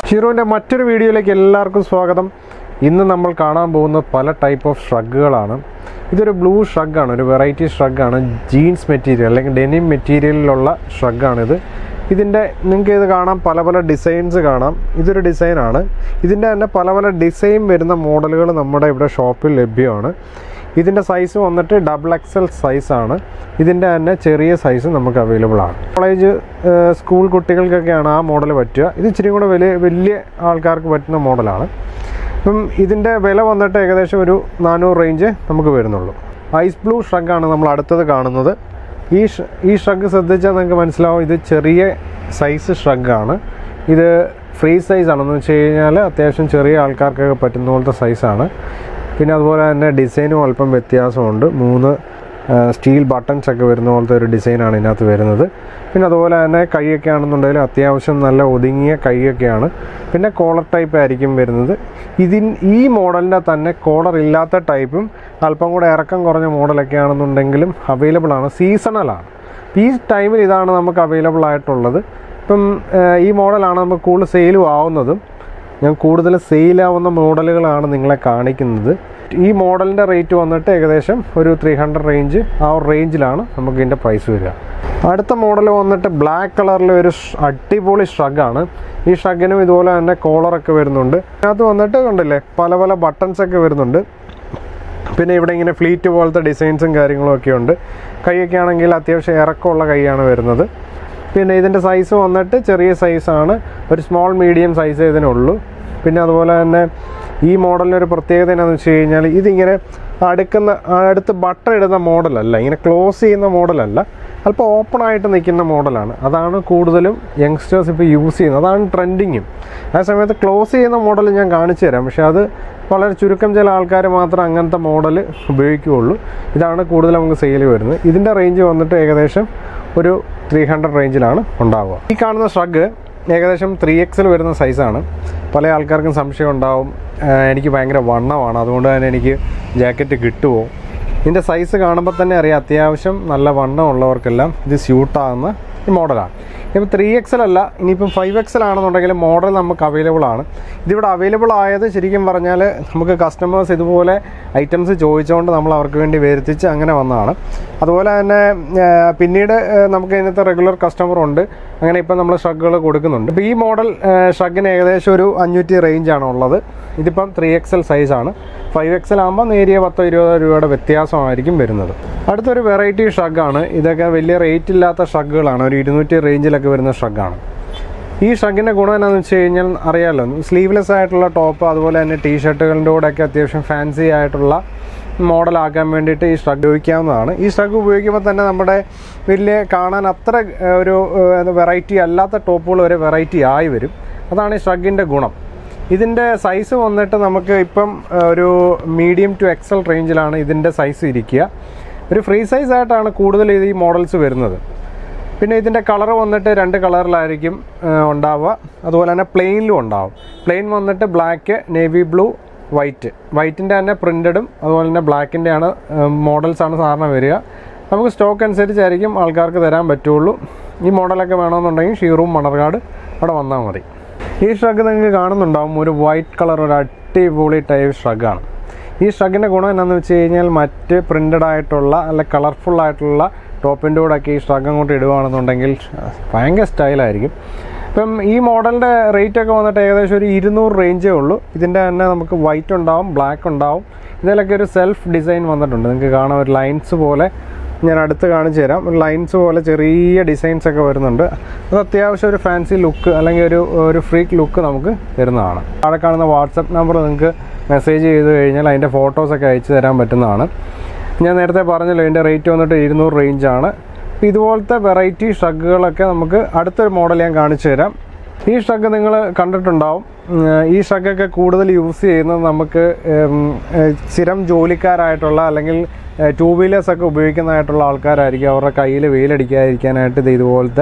ഷിറുവിൻ്റെ മറ്റൊരു വീഡിയോയിലേക്ക് എല്ലാവർക്കും സ്വാഗതം ഇന്ന് നമ്മൾ കാണാൻ പോകുന്ന പല ടൈപ്പ് ഓഫ് ഷ്രഗുകളാണ് ഇതൊരു ബ്ലൂ ഷ്രഗാണ് ഒരു വെറൈറ്റി ഷ്രഗാണ് ജീൻസ് മെറ്റീരിയൽ അല്ലെങ്കിൽ ഡെനിം മെറ്റീരിയലിലുള്ള ഷ്രഗാണിത് ഇതിൻ്റെ നിങ്ങൾക്ക് ഇത് കാണാം പല പല ഡിസൈൻസ് കാണാം ഇതൊരു ഡിസൈനാണ് ഇതിൻ്റെ തന്നെ പല പല ഡിസൈൻ വരുന്ന മോഡലുകൾ നമ്മുടെ ഇവിടെ ഷോപ്പിൽ ലഭ്യമാണ് ഇതിൻ്റെ സൈസ് വന്നിട്ട് ഡബിൾ എക്സൽ സൈസാണ് ഇതിൻ്റെ തന്നെ ചെറിയ സൈസ് നമുക്ക് അവൈലബിൾ ആണ് കോളേജ് ഏഹ്, സ്കൂൾ കുട്ടികൾക്കൊക്കെയാണ് ആ മോഡൽ പറ്റുക ഇത് ഇച്ചിരി കൂടെ വലിയ വലിയ ആൾക്കാർക്ക് പറ്റുന്ന മോഡലാണ് അപ്പം ഇതിൻ്റെ വില വന്നിട്ട് ഏകദേശം ഒരു നാനൂറ് റേഞ്ച് നമുക്ക് വരുന്നുള്ളൂ ഐസ് ബ്ലൂ ഷ്രഗാണ് നമ്മൾ അടുത്തത് കാണുന്നത് ഈ ഷ്- ഈ ഷ്രഗ് ശ്രദ്ധിച്ചാൽ നിങ്ങൾക്ക് മനസ്സിലാവും ഇത് ചെറിയ സൈസ് ഷ്രഗാണ് ഇത് ഫ്രീ സൈസ് ആണെന്ന് വെച്ച് കഴിഞ്ഞാൽ അത്യാവശ്യം ചെറിയ ആൾക്കാർക്കൊക്കെ പറ്റുന്ന പോലത്തെ സൈസാണ് പിന്നെ അതുപോലെ തന്നെ ഡിസൈനും അല്പം വ്യത്യാസമുണ്ട് മൂന്ന് സ്റ്റീൽ ബട്ടൺസ് ഒക്കെ വരുന്ന പോലത്തെ ഒരു ഡിസൈനാണ് ഇതിനകത്ത് വരുന്നത് പിന്നെ അതുപോലെ തന്നെ കൈയൊക്കെ ആണെന്നുണ്ടെങ്കിൽ അത്യാവശ്യം നല്ല ഒതുങ്ങിയ കൈയൊക്കെയാണ് പിന്നെ കോളർ ടൈപ്പ് ആയിരിക്കും വരുന്നത് ഇതിൻ ഈ മോഡലിൻ്റെ തന്നെ കോളർ ഇല്ലാത്ത ടൈപ്പും അല്പം കൂടെ ഇറക്കം കുറഞ്ഞ മോഡലൊക്കെ ആണെന്നുണ്ടെങ്കിലും അവൈലബിൾ ആണ് സീസണലാണ് ഈ ടൈമിൽ ഇതാണ് നമുക്ക് അവൈലബിൾ ആയിട്ടുള്ളത് ഇപ്പം ഏഹ്, ഈ മോഡലാണ് നമുക്ക് കൂടുതൽ സെയിലും ആവുന്നതും ഞാൻ കൂടുതൽ സെയിലാവുന്ന മോഡലുകളാണ് നിങ്ങളെ കാണിക്കുന്നത് ഈ മോഡലിൻ്റെ റേറ്റ് വന്നിട്ട് ഏകദേശം ഒരു ത്രീ ഹൺഡ്രഡ് റേഞ്ച് ആ ഒരു റേഞ്ചിലാണ് നമുക്ക് ഇതിൻ്റെ പ്രൈസ് വരിക അടുത്ത മോഡൽ വന്നിട്ട് ബ്ലാക്ക് കളറിലെ ഒരു ഷ്- അടിപൊളി ഷ്രഗാണ് ഈ ഷ്രഗിനും ഇതുപോലെ തന്നെ കോളറൊക്കെ വരുന്നുണ്ട് അതിനകത്ത് വന്നിട്ട് കണ്ടില്ലേ പല പല ബട്ടൺസ് ഒക്കെ വരുന്നുണ്ട് പിന്നെ ഇവിടെ ഇങ്ങനെ ഫ്ലീറ്റ് പോലത്തെ ഡിസൈൻസും കാര്യങ്ങളും ഒക്കെ ഉണ്ട് കൈയൊക്കെ ആണെങ്കിൽ അത്യാവശ്യം ഇറക്കമുള്ള കൈയാണ് വരുന്നത് പിന്നെ ഇതിൻ്റെ സൈസ് വന്നിട്ട് ചെറിയ സൈസാണ് ഒരു സ്മോൾ മീഡിയം സൈസ് ഇതിനുള്ളൂ പിന്നെ അതുപോലെ തന്നെ ഈ മോഡലിന് ഒരു പ്രത്യേകത എന്താണെന്ന് വെച്ച് കഴിഞ്ഞാൽ ഇതിങ്ങനെ അടുക്കുന്ന അടുത്ത് ബട്ടർ ഇടുന്ന മോഡലല്ല ഇങ്ങനെ ക്ലോസ് ചെയ്യുന്ന മോഡലല്ല അല്പം ഓപ്പൺ ആയിട്ട് നിൽക്കുന്ന മോഡലാണ് അതാണ് കൂടുതലും യങ്സ്റ്റേഴ്സ് ഇപ്പോൾ യൂസ് ചെയ്യുന്നത് അതാണ് ട്രെൻഡിങ്ങും ആ സമയത്ത് ക്ലോസ് ചെയ്യുന്ന മോഡൽ ഞാൻ കാണിച്ചു തരാം പക്ഷേ അത് വളരെ ചുരുക്കം ചില ആൾക്കാർ മാത്രം അങ്ങനത്തെ മോഡൽ ഉപയോഗിക്കുകയുള്ളൂ ഇതാണ് കൂടുതൽ നമുക്ക് സെയിൽ വരുന്നത് ഇതിൻ്റെ റേഞ്ച് വന്നിട്ട് ഏകദേശം ഒരു ത്രീ ഹൺഡ്രഡ് റേഞ്ചിലാണ് ഉണ്ടാവുക ഈ കാണുന്ന ഷ്രഗ് ഏകദേശം ത്രീ എക്സിൽ വരുന്ന സൈസാണ് പല ആൾക്കാർക്കും സംശയം ഉണ്ടാവും ആഹ് എനിക്ക് ഭയങ്കര വണ്ണമാണ് അതുകൊണ്ട് തന്നെ എനിക്ക് ജാക്കറ്റ് കിട്ടുമോ ഇതിൻ്റെ സൈസ് കാണുമ്പോൾ തന്നെ അറിയാം അത്യാവശ്യം നല്ല വണ്ണമുള്ളവർക്കെല്ലാം ഇത് സ്യൂട്ടാകുന്ന മോഡലാണ് ഇപ്പം ത്രീ എക്സൽ അല്ല ഇനിയിപ്പം ഫൈവ് എക്സൽ ആണെന്നുണ്ടെങ്കിൽ മോഡൽ നമുക്ക് അവൈലബിൾ ആണ് ഇതിവിടെ അവൈലബിൾ ആയത് ശരിക്കും പറഞ്ഞാൽ നമുക്ക് കസ്റ്റമേഴ്സ് ഇതുപോലെ ഐറ്റംസ് ചോദിച്ചുകൊണ്ട് നമ്മൾ അവർക്ക് വേണ്ടി വരുത്തിച്ച് അങ്ങനെ വന്നതാണ് അതുപോലെ തന്നെ ആ, പിന്നീട് ആ, നമുക്ക് ഇതിനകത്ത് റെഗുലർ കസ്റ്റമർ ഉണ്ട് അങ്ങനെ ഇപ്പം നമ്മൾ ഷ്രഗുകൾ കൊടുക്കുന്നുണ്ട് ഇപ്പോൾ ഈ മോഡൽ ഷ്രഗിന് ഏകദേശം ഒരു അഞ്ഞൂറ്റി റേഞ്ചാണ് ഉള്ളത് ഇതിപ്പം ത്രീ എക്സൽ സൈസാണ് ഫൈവ് എക്സൽ ആകുമ്പോൾ നേരിയ പത്തോ ഇരുപതോ രൂപയുടെ വ്യത്യാസമായിരിക്കും വരുന്നത് അടുത്തൊരു വെറൈറ്റി ഷഗ്ഗാണ് ഇതൊക്കെ വലിയ റേറ്റ് ഇല്ലാത്ത ഷഗ്ഗുകളാണ് ഒരു ഇരുന്നൂറ്റി റേഞ്ചിലൊക്കെ വരുന്ന ഷഗ്ഗാണ് ഈ ഷഗിൻ്റെ ഗുണം എന്താണെന്ന് വെച്ച് കഴിഞ്ഞാൽ അറിയാമല്ലോ സ്ലീവ്ലെസ് ആയിട്ടുള്ള ടോപ്പ് അതുപോലെ തന്നെ ടീ ഷർട്ടുകളുടെ കൂടെയൊക്കെ അത്യാവശ്യം ഫാൻസി ആയിട്ടുള്ള മോഡലാക്കാൻ വേണ്ടിയിട്ട് ഈ ഷ്രഗ് ഉപയോഗിക്കാവുന്നതാണ് ഈ ഷ്രഗ് ഉപയോഗിക്കുമ്പോൾ തന്നെ നമ്മുടെ വലിയ കാണാൻ അത്ര ഏഹ്, ഒരു വെറൈറ്റി അല്ലാത്ത ടോപ്പുകൾ വരെ വെറൈറ്റി ആയി വരും അതാണ് ഈ ഷ്രഗിൻ്റെ ഗുണം ഇതിൻ്റെ സൈസ് വന്നിട്ട് നമുക്ക് ഇപ്പം ഏഹ്, ഒരു മീഡിയം ടു എക്സൽ റേഞ്ചിലാണ് ഇതിൻ്റെ സൈസ് ഇരിക്കുക ഒരു ഫ്രീ സൈസ് ആയിട്ടാണ് കൂടുതൽ ഇത് ഈ മോഡൽസ് വരുന്നത് പിന്നെ ഇതിൻ്റെ കളർ വന്നിട്ട് രണ്ട് കളറിലായിരിക്കും ഏഹ്, ഉണ്ടാവുക അതുപോലെ തന്നെ പ്ലെയിനിലും ഉണ്ടാവും പ്ലെയിൻ വന്നിട്ട് ബ്ലാക്ക് നേവി ബ്ലൂ വൈറ്റ് വൈറ്റിൻ്റെ തന്നെ പ്രിൻറ്റഡും അതുപോലെ തന്നെ ബ്ലാക്കിൻ്റെ ആണ് മോഡൽസ് ആണ് സാധാരണ വരിക നമുക്ക് സ്റ്റോക്ക് അനുസരിച്ചായിരിക്കും ആൾക്കാർക്ക് തരാൻ പറ്റുള്ളൂ ഈ മോഡലൊക്കെ വേണമെന്നുണ്ടെങ്കിൽ ഷീറൂം മണർകാട് അവിടെ വന്നാൽ മതി ഈ ഷ്രഗ് നിങ്ങൾക്ക് കാണുന്നുണ്ടാവും ഒരു വൈറ്റ് കളർ ഒരു അടിപൊളി ടൈപ്പ് ഷ്രഗാണ് ഈ ഷ്രഗിൻ്റെ ഗുണം എന്താണെന്ന് വെച്ച് കഴിഞ്ഞാൽ മറ്റ് പ്രിൻറ്റഡ് ആയിട്ടുള്ള അല്ല കളർഫുൾ ആയിട്ടുള്ള ടോപ്പിൻ്റെ കൂടെയൊക്കെ ഈ ഷ്രഗ് അങ്ങോട്ട് ഇടുകയാണെന്നുണ്ടെങ്കിൽ ഭയങ്കര സ്റ്റൈലായിരിക്കും ഇപ്പം ഈ മോഡലിൻ്റെ റേറ്റ് ഒക്കെ വന്നിട്ട് ഏകദേശം ഒരു ഇരുന്നൂറ് റേഞ്ചേ ഉള്ളൂ ഇതിൻ്റെ തന്നെ നമുക്ക് വൈറ്റ് ഉണ്ടാവും ബ്ലാക്ക് ഉണ്ടാവും ഇതിലൊക്കെ ഒരു സെൽഫ് ഡിസൈൻ വന്നിട്ടുണ്ട് നിങ്ങൾക്ക് കാണാം ഒരു ലൈൻസ് പോലെ ഞാൻ അടുത്ത് കാണിച്ചു തരാം ഒരു ലൈൻസ് പോലെ ചെറിയ ഡിസൈൻസ് ഒക്കെ വരുന്നുണ്ട് അത് അത്യാവശ്യം ഒരു ഫാൻസി ലുക്ക് അല്ലെങ്കിൽ ഒരു ഒരു ഫ്രീക്ക് ലുക്ക് നമുക്ക് തരുന്നതാണ് അവിടെ കാണുന്ന വാട്സപ്പ് നമ്പർ നിങ്ങൾക്ക് മെസ്സേജ് ചെയ്ത് കഴിഞ്ഞാൽ അതിൻ്റെ ഫോട്ടോസൊക്കെ അയച്ചു തരാൻ പറ്റുന്നതാണ് ഞാൻ നേരത്തെ പറഞ്ഞല്ലോ ഇതിൻ്റെ റേറ്റ് വന്നിട്ട് ഇരുന്നൂറ് റേഞ്ചാണ് അപ്പോൾ ഇതുപോലത്തെ വെറൈറ്റി ഷ്രഗുകളൊക്കെ നമുക്ക് അടുത്തൊരു മോഡൽ ഞാൻ കാണിച്ചു തരാം ഈ ഷ്രഗ് നിങ്ങൾ കണ്ടിട്ടുണ്ടാവും ഉം, ഈ ഷ്രഗൊക്കെ കൂടുതൽ യൂസ് ചെയ്യുന്നത് നമുക്ക് ഉം, ഏഹ്, സ്ഥിരം ജോലിക്കാരായിട്ടുള്ള അല്ലെങ്കിൽ ടൂ വീലേഴ്സ് ഒക്കെ ഉപയോഗിക്കുന്നതായിട്ടുള്ള ആൾക്കാരായിരിക്കും അവരുടെ കയ്യിൽ വെയിലടിക്കാതിരിക്കാനായിട്ട് ഇത് ഇതുപോലത്തെ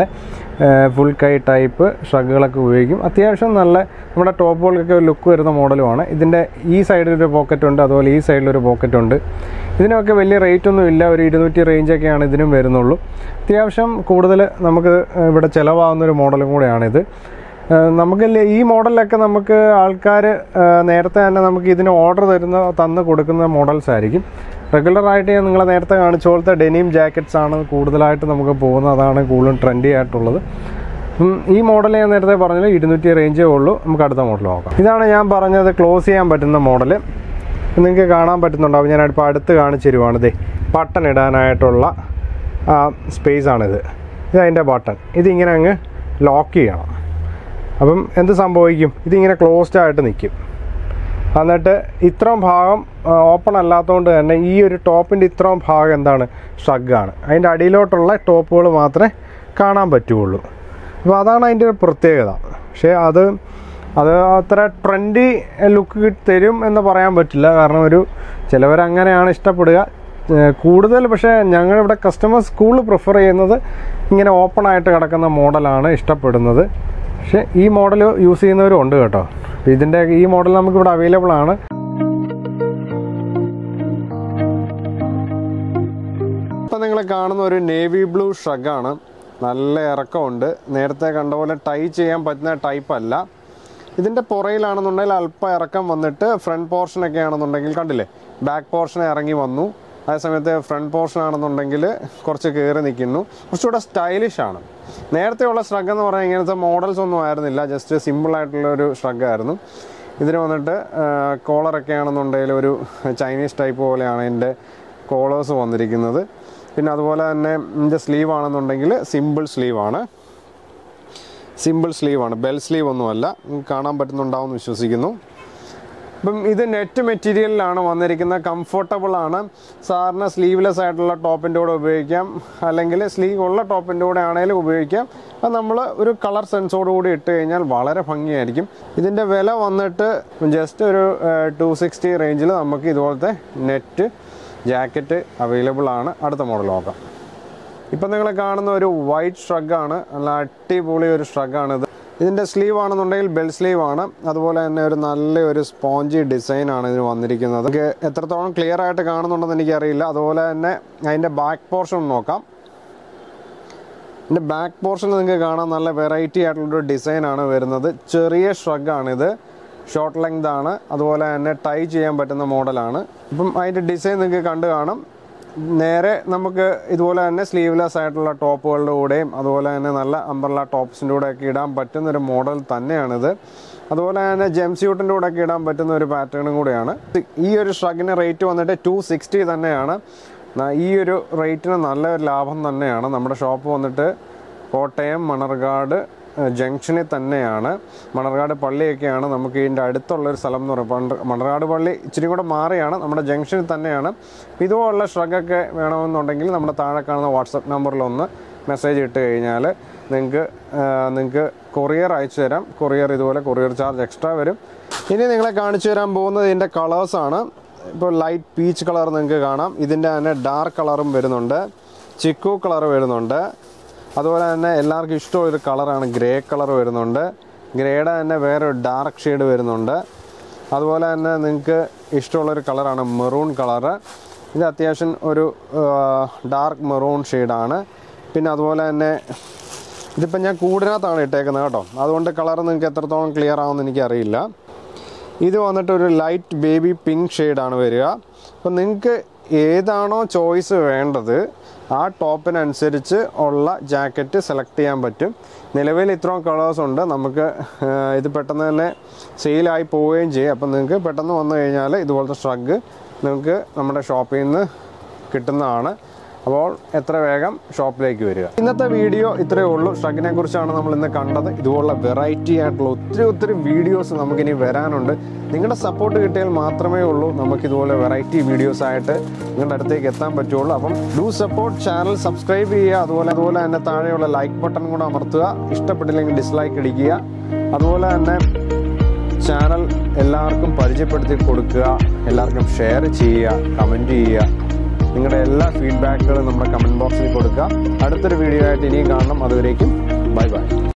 ഫുൾ കൈ ടൈപ്പ് ഷ്രഗുകളൊക്കെ ഉപയോഗിക്കും അത്യാവശ്യം നല്ല നമ്മുടെ ടോപ്പുകൾക്കൊക്കെ ഒരു ലുക്ക് വരുന്ന മോഡലുമാണ് ഇതിൻ്റെ ഈ സൈഡിൽ ഒരു പോക്കറ്റ് ഉണ്ട് അതുപോലെ ഈ സൈഡിലൊരു പോക്കറ്റ് ഉണ്ട് ഇതിനൊക്കെ വലിയ റേറ്റ് ഒന്നും ഇല്ല ഒരു ഇരുന്നൂറ്റി റേഞ്ചൊക്കെയാണ് ഇതിനും വരുന്നുള്ളൂ അത്യാവശ്യം കൂടുതൽ നമുക്ക് ഇവിടെ ചിലവാകുന്ന ഒരു മോഡലും കൂടെയാണിത് ഏഹ് നമുക്ക് ല- ഈ മോഡലിലൊക്കെ നമുക്ക് ആൾക്കാർ നേരത്തെ തന്നെ നമുക്ക് ഇതിന് ഓർഡർ തരുന്ന തന്ന് കൊടുക്കുന്ന മോഡൽസ് ആയിരിക്കും റെഗുലറായിട്ട് ഞാൻ നിങ്ങളെ നേരത്തെ കാണിച്ച പോലത്തെ ഡെനിം ജാക്കറ്റ്സ് ആണ് കൂടുതലായിട്ട് നമുക്ക് പോകുന്നത് അതാണ് കൂടുതലും ട്രെൻഡി ആയിട്ടുള്ളത് ഉം, ഈ മോഡൽ ഞാൻ നേരത്തെ പറഞ്ഞത് ഇരുന്നൂറ്റി റേഞ്ചേ ഉള്ളൂ നമുക്ക് അടുത്ത മോഡൽ നോക്കാം ഇതാണ് ഞാൻ പറഞ്ഞത് ക്ലോസ് ചെയ്യാൻ പറ്റുന്ന മോഡൽ നിങ്ങൾക്ക് കാണാൻ പറ്റുന്നുണ്ടാവും ഞാൻ ഇപ്പോൾ അടുത്ത് കാണിച്ചു തരുവാണ് ദേ ബട്ടൺ ഇടാനായിട്ടുള്ള സ്പേസ് ആണിത് ഇത് അതിൻ്റെ ബട്ടൺ ഇതിങ്ങനെ അങ്ങ് ലോക്ക് ചെയ്യണം അപ്പം എന്ത് സംഭവിക്കും ഇതിങ്ങനെ ക്ലോസ്ഡ് ആയിട്ട് നിൽക്കും എന്നിട്ട് ഇത്രയും ഭാഗം ഓപ്പൺ അല്ലാത്തതുകൊണ്ട് തന്നെ ഈ ഒരു ടോപ്പിൻ്റെ ഇത്രയും ഭാഗം എന്താണ് ഷ്രഗാണ് അതിൻ്റെ അടിയിലോട്ടുള്ള ടോപ്പുകൾ മാത്രമേ കാണാൻ പറ്റുള്ളൂ അപ്പോൾ അതാണ് അതിൻ്റെ ഒരു പ്രത്യേകത പക്ഷേ അത് അത് അത്ര ട്രെൻഡി ലുക്ക് തരും എന്ന് പറയാൻ പറ്റില്ല കാരണം ഒരു ചിലവരങ്ങനെയാണ് ഇഷ്ടപ്പെടുക ഏഹ് കൂടുതൽ പക്ഷേ ഞങ്ങളിവിടെ കസ്റ്റമേഴ്സ് കൂടുതൽ പ്രിഫർ ചെയ്യുന്നത് ഇങ്ങനെ ഓപ്പൺ ആയിട്ട് കിടക്കുന്ന മോഡലാണ് ഇഷ്ടപ്പെടുന്നത് പക്ഷേ ഈ മോഡൽ യൂസ് ചെയ്യുന്നവരും ഉണ്ട് കേട്ടോ അപ്പോൾ ഇതിൻ്റെ ഈ മോഡൽ നമുക്കിവിടെ അവൈലബിൾ ആണ് ഇപ്പം നിങ്ങൾ കാണുന്ന ഒരു നേവി ബ്ലൂ ഷ്രഗാണ് നല്ല ഇറക്കമുണ്ട് നേരത്തെ കണ്ട പോലെ ടൈ ചെയ്യാൻ പറ്റുന്ന ടൈപ്പ് അല്ല ഇതിൻ്റെ പുറയിലാണെന്നുണ്ടെങ്കിൽ അല്പം ഇറക്കം വന്നിട്ട് ഫ്രണ്ട് പോർഷനൊക്കെ ആണെന്നുണ്ടെങ്കിൽ കണ്ടില്ലേ ബാക്ക് പോർഷൻ ഇറങ്ങി വന്നു അതേസമയത്ത് ഫ്രണ്ട് പോർഷൻ ആണെന്നുണ്ടെങ്കിൽ കുറച്ച് കയറി നിൽക്കുന്നു കുറച്ചുകൂടെ സ്റ്റൈലിഷ് ആണ് നേരത്തെയുള്ള ഷ്രഗ് എന്ന് പറഞ്ഞാൽ ഇങ്ങനത്തെ മോഡൽസ് ഒന്നും ആയിരുന്നില്ല ജസ്റ്റ് സിമ്പിൾ ആയിട്ടുള്ള ഒരു ഷ്രഗ് ആയിരുന്നു ഇതിന് വന്നിട്ട് കോളറൊക്കെ ആണെന്നുണ്ടെങ്കിൽ ഒരു ചൈനീസ് ടൈപ്പ് പോലെയാണ് ഇതിൻ്റെ കോളേഴ്സ് വന്നിരിക്കുന്നത് പിന്നെ അതുപോലെ തന്നെ ഇതിൻ്റെ സ്ലീവ് ആണെന്നുണ്ടെങ്കിൽ സിമ്പിൾ സ്ലീവ് ആണ് സിമ്പിൾ സ്ലീവ് ആണ് ബെൽ സ്ലീവ് ഒന്നുമല്ല നിങ്ങൾക്ക് കാണാൻ പറ്റുന്നുണ്ടാവും എന്ന് വിശ്വസിക്കുന്നു അപ്പം ഇത് നെറ്റ് മെറ്റീരിയലിലാണ് വന്നിരിക്കുന്നത് കംഫർട്ടബിൾ ആണ് സാറിന് സ്ലീവ്ലെസ് ആയിട്ടുള്ള ടോപ്പിൻ്റെ കൂടെ ഉപയോഗിക്കാം അല്ലെങ്കിൽ സ്ലീവ് ഉള്ള ടോപ്പിൻ്റെ കൂടെ ആണെങ്കിലും ഉപയോഗിക്കാം അത് നമ്മൾ ഒരു കളർ സെൻസോട് കൂടി ഇട്ട് കഴിഞ്ഞാൽ വളരെ ഭംഗിയായിരിക്കും ഇതിൻ്റെ വില വന്നിട്ട് ജസ്റ്റ് ഒരു ടു സിക്സ്റ്റി റേഞ്ചിൽ നമുക്ക് ഇതുപോലത്തെ നെറ്റ് ജാക്കറ്റ് അവൈലബിൾ ആണ് അടുത്ത മോഡൽ നോക്കാം ഇപ്പം നിങ്ങൾ കാണുന്ന ഒരു വൈറ്റ് ഷ്രഗാണ് നല്ല അടിപൊളി ഒരു ഷ്രഗാണ് ഇത് ഇതിൻ്റെ സ്ലീവ് ആണെന്നുണ്ടെങ്കിൽ ബെൽ സ്ലീവ് ആണ് അതുപോലെ തന്നെ ഒരു നല്ല ഒരു സ്പോഞ്ചി ഡിസൈൻ ആണ് ഇതിന് വന്നിരിക്കുന്നത് നമുക്ക് എത്രത്തോളം ക്ലിയർ ആയിട്ട് കാണുന്നുണ്ടെന്ന് എനിക്കറിയില്ല അതുപോലെ തന്നെ അതിൻ്റെ ബാക്ക് പോർഷൻ നോക്കാം ഇതിൻ്റെ ബാക്ക് പോർഷൻ നിങ്ങൾക്ക് കാണാൻ നല്ല വെറൈറ്റി ആയിട്ടുള്ളൊരു ഡിസൈനാണ് വരുന്നത് ചെറിയ ഷ്രഗാണിത് ഷോർട്ട് ലെങ്ത് ആണ് അതുപോലെ തന്നെ ടൈ ചെയ്യാൻ പറ്റുന്ന മോഡലാണ് ഇപ്പം അതിൻ്റെ ഡിസൈൻ നിങ്ങൾക്ക് കണ്ടു കാണും നേരെ നമുക്ക് ഇതുപോലെ തന്നെ സ്ലീവ്ലെസ് ആയിട്ടുള്ള ടോപ്പുകളുടെ കൂടെയും അതുപോലെ തന്നെ നല്ല അംബർല ടോപ്സിൻ്റെ കൂടെയൊക്കെ ഇടാൻ പറ്റുന്ന ഒരു മോഡൽ തന്നെയാണിത് അതുപോലെ തന്നെ ജംസ്യൂട്ടിൻ്റെ കൂടെയൊക്കെ ഇടാൻ പറ്റുന്ന ഒരു പാറ്റേണും കൂടെയാണ് ഈ ഒരു ഷ്രഗിന് റേറ്റ് വന്നിട്ട് ടു സിക്സ്റ്റി തന്നെയാണ് ന- ഈ ഒരു റേറ്റിന് നല്ലൊരു ലാഭം തന്നെയാണ് നമ്മുടെ ഷോപ്പ് വന്നിട്ട് കോട്ടയം മണർകാട് ഏഹ്, ജംഗ്ഷനിൽ തന്നെയാണ് മണർകാട് പള്ളിയൊക്കെയാണ് നമുക്ക് ഇതിൻ്റെ അടുത്തുള്ളൊരു സ്ഥലം എന്ന് പറയുമ്പോൾ പണ്ട് മണർകാട് പള്ളി ഇച്ചിരി കൂടെ മാറിയാണ് നമ്മുടെ ജംഗ്ഷനിൽ തന്നെയാണ് ഇതുപോലുള്ള ഷ്രഗൊക്കെ വേണമെന്നുണ്ടെങ്കിൽ നമ്മുടെ താഴെ കാണുന്ന വാട്സപ്പ് നമ്പറിലൊന്ന് മെസ്സേജ് ഇട്ട് കഴിഞ്ഞാൽ നിങ്ങൾക്ക് നിങ്ങൾക്ക് കൊറിയർ അയച്ചു തരാം കൊറിയർ ഇതുപോലെ കൊറിയർ ചാർജ് എക്സ്ട്രാ വരും ഇനി നിങ്ങളെ കാണിച്ചു തരാൻ പോകുന്നത് ഇതിൻ്റെ കളേഴ്സാണ് ഇപ്പോൾ ലൈറ്റ് പീച്ച് കളർ നിങ്ങൾക്ക് കാണാം ഇതിൻ്റെ തന്നെ ഡാർക്ക് കളറും വരുന്നുണ്ട് ചിക്കു കളർ വരുന്നുണ്ട് അതുപോലെ തന്നെ എല്ലാവർക്കും ഇഷ്ടമുള്ളൊരു കളറാണ് ഗ്രേ കളർ വരുന്നുണ്ട് ഗ്രേയുടെ തന്നെ വേറെ ഡാർക്ക് ഷെയ്ഡ് വരുന്നുണ്ട് അതുപോലെ തന്നെ നിങ്ങൾക്ക് ഇഷ്ടമുള്ളൊരു കളറാണ് മെറൂൺ കളറ് ഇത് അത്യാവശ്യം ഒരു ഡാർക്ക് മെറൂൺ ഷെയ്ഡാണ് പിന്നെ അതുപോലെ തന്നെ ഇതിപ്പോൾ ഞാൻ കൂടിനകത്താണ് ഇട്ടേക്കുന്നത് കേട്ടോ അതുകൊണ്ട് കളർ നിങ്ങൾക്ക് എത്രത്തോളം ക്ലിയർ ആവുമെന്ന് എനിക്കറിയില്ല ഇത് വന്നിട്ട് ഒരു ലൈറ്റ് ബേബി പിങ്ക് ഷെയ്ഡാണ് വരിക അപ്പോൾ നിങ്ങൾക്ക് ഏതാണോ ചോയ്സ് വേണ്ടത് ആ ടോപ്പിനനുസരിച്ച് ഉള്ള ജാക്കറ്റ് സെലക്ട് ചെയ്യാൻ പറ്റും നിലവിൽ ഇത്രയും കളേഴ്സ് ഉണ്ട് നമുക്ക് ആ, ഇത് പെട്ടെന്ന് തന്നെ സെയിലായി പോവുകയും ചെയ്യും അപ്പം നിങ്ങൾക്ക് പെട്ടെന്ന് വന്നു കഴിഞ്ഞാൽ ഇതുപോലത്തെ സ്ട്രഗ് നിങ്ങൾക്ക് നമ്മുടെ ഷോപ്പിൽ നിന്ന് കിട്ടുന്നതാണ് അപ്പോൾ എത്ര വേഗം ഷോപ്പിലേക്ക് വരിക ഇന്നത്തെ വീഡിയോ ഇത്രയേ ഉള്ളൂ ഷ്രഗിനെ കുറിച്ചാണ് നമ്മൾ ഇന്ന് കണ്ടത് ഇതുപോലുള്ള വെറൈറ്റി ആയിട്ടുള്ള ഒത്തിരി ഒത്തിരി വീഡിയോസ് നമുക്കിനി വരാനുണ്ട് നിങ്ങളുടെ സപ്പോർട്ട് കിട്ടിയാൽ മാത്രമേ ഉള്ളൂ നമുക്ക് ഇതുപോലെ വെറൈറ്റി വീഡിയോസ് ആയിട്ട് നിങ്ങളുടെ അടുത്തേക്ക് എത്താൻ പറ്റുള്ളൂ അപ്പം ഡു സപ്പോർട്ട് ചാനൽ സബ്സ്ക്രൈബ് ചെയ്യുക അതുപോലെ അതുപോലെ തന്നെ താഴെയുള്ള ലൈക്ക് ബട്ടൺ കൂടെ അമർത്തുക ഇഷ്ടപ്പെട്ടില്ലെങ്കിൽ ഡിസ്ലൈക്ക് അടിക്കുക അതുപോലെ തന്നെ ചാനൽ എല്ലാവർക്കും പരിചയപ്പെടുത്തി കൊടുക്കുക എല്ലാവർക്കും ഷെയർ ചെയ്യുക കമൻറ്റ് ചെയ്യുക നിങ്ങളുടെ എല്ലാ ഫീഡ്ബാക്കുകളും നമ്മുടെ കമൻറ്റ് ബോക്സിൽ കൊടുക്കുക അടുത്തൊരു വീഡിയോ ആയിട്ട് ഇനിയും കാണണം അതുവരേക്കും ബൈ ബൈ